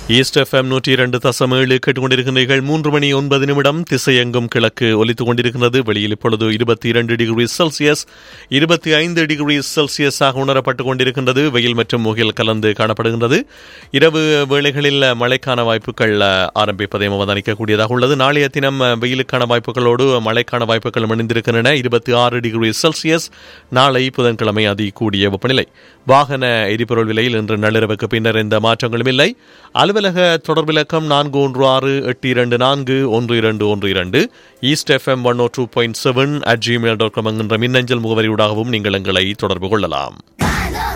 east FM நூற்றி இரண்டு தசம் ஏழு கேட்டுக்கொண்டிருக்கிறீர்கள் மூன்று மணி ஒன்பது நிமிடம் திசையெங்கும் கிழக்கு ஒலித்துக் கொண்டிருக்கிறது வெளியில் இப்பொழுது இருபத்தி இரண்டு டிகிரி செல்சியஸ் இருபத்தி ஐந்து டிகிரி செல்சியஸாக உணரப்பட்டுக் கொண்டிருக்கின்றது வெயில் மற்றும் முகில் கலந்து காணப்படுகின்றது இரவு வேளைகளில் மழைக்கான வாய்ப்புகள் ஆரம்பிப்பதையும் அவதானிக்கக்கூடியதாக உள்ளது நாளைய தினம் வெயிலுக்கான வாய்ப்புகளோடு மழைக்கான வாய்ப்புகள் இணைந்திருக்கின்றன இருபத்தி ஆறு டிகிரி செல்சியஸ் நாளை புதன்கிழமை அதி கூடிய வெப்பநிலை வாகன எரிபொருள் விலையில் இன்று நள்ளிரவுக்கு பின்னர் எந்த மாற்றங்களும் இல்லை அலுவலக தொடர் விளக்கம் நான்கு ஒன்று ஆறு எட்டு இரண்டு நான்கு ஒன்று இரண்டு ஒன்று இரண்டு east FM one O two point seven at Gmail dot com என்கின்ற மின்னஞ்சல் முகவரியூடாகவும் நீங்கள் எங்களை தொடர்பு கொள்ளலாம்